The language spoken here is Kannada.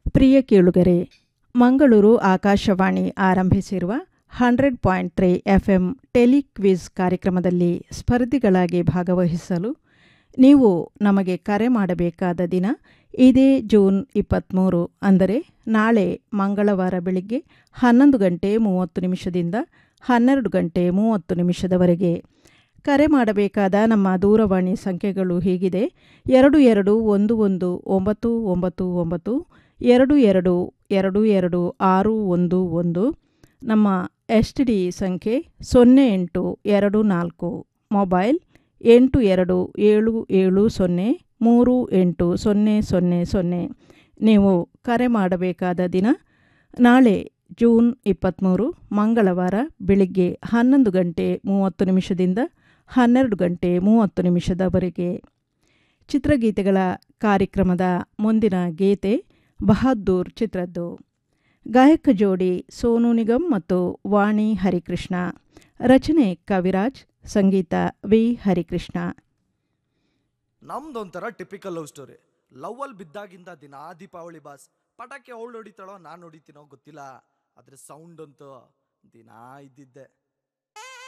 ಪ್ರಿಯ ಕೇಳುಗರೆ ಮಂಗಳೂರು ಆಕಾಶವಾಣಿ ಆರಂಭಿಸಿರುವ hundred point three F M telequiz ಕಾರ್ಯಕ್ರಮದಲ್ಲಿ ಸ್ಪರ್ಧಿಗಳಾಗಿ ಭಾಗವಹಿಸಲು ನೀವು ನಮಗೆ ಕರೆ ಮಾಡಬೇಕಾದ ದಿನ ಇದೇ ಜೂನ್ ಇಪ್ಪತ್ತ್ಮೂರು ಅಂದರೆ ನಾಳೆ ಮಂಗಳವಾರ ಬೆಳಿಗ್ಗೆ ಹನ್ನೊಂದು ಗಂಟೆ ಮೂವತ್ತು ನಿಮಿಷದಿಂದ ಹನ್ನೆರಡು ಗಂಟೆ ಮೂವತ್ತು ನಿಮಿಷದವರೆಗೆ ಕರೆ ಮಾಡಬೇಕಾದ ನಮ್ಮ ದೂರವಾಣಿ ಸಂಖ್ಯೆಗಳು ಹೀಗಿದೆ ಎರಡು ಎರಡು ಒಂದು ಒಂದು ಒಂಬತ್ತು ಒಂಬತ್ತು ಒಂಬತ್ತು ಎರಡು ಎರಡು ಎರಡು ಎರಡು ಆರು ಒಂದು ಒಂದು ನಮ್ಮ ಎಸ್ ಟಿ ಡಿ ಸಂಖ್ಯೆ ಸೊನ್ನೆ ಎಂಟು ಎರಡು ನಾಲ್ಕು ಮೊಬೈಲ್ ಎಂಟು ಎರಡು ಏಳು ಏಳು ಸೊನ್ನೆ ಮೂರು ಎಂಟು ಸೊನ್ನೆ ಸೊನ್ನೆ ಸೊನ್ನೆ ನೀವು ಕರೆ ಮಾಡಬೇಕಾದ ದಿನ ನಾಳೆ ಜೂನ್ ಇಪ್ಪತ್ತ್ಮೂರು ಮಂಗಳವಾರ ಬೆಳಿಗ್ಗೆ ಹನ್ನೊಂದು ಗಂಟೆ ಮೂವತ್ತು ನಿಮಿಷದಿಂದ ಹನ್ನೆರಡು ಗಂಟೆ ಮೂವತ್ತು ನಿಮಿಷದವರೆಗೆ ಚಿತ್ರಗೀತೆಗಳ ಕಾರ್ಯಕ್ರಮದ ಮುಂದಿನ ಗೀತೆ ಬಹದ್ದೂರ್ ಚಿತ್ರದ್ದು ಗಾಯಕ ಜೋಡಿ ಸೋನು ನಿಗಮ್ ಮತ್ತು ವಾಣಿ ಹರಿಕೃಷ್ಣ ರಚನೆ ಕವಿರಾಜ್ ಸಂಗೀತ ವಿ ಹರಿಕೃಷ್ಣ ನಮ್ದೊಂಥರ ಟಿಪಿಕಲ್ ಲವ್ ಸ್ಟೋರಿ ಲವ್ ಅಲ್ಲಿ ಬಿದ್ದಾಗಿಂದ ದಿನ ದೀಪಾವಳಿ ಬಾಸ್ ಪಟಾಕಿ ಅವಳು ಹೊಡಿತಾಳೋ ನಾನು ಹೊಡಿತೀನೋ ಗೊತ್ತಿಲ್ಲ ಆದ್ರೆ ಸೌಂಡ್ ಅಂತೂ ದಿನ ಇದ್ದಿದ್ದೆ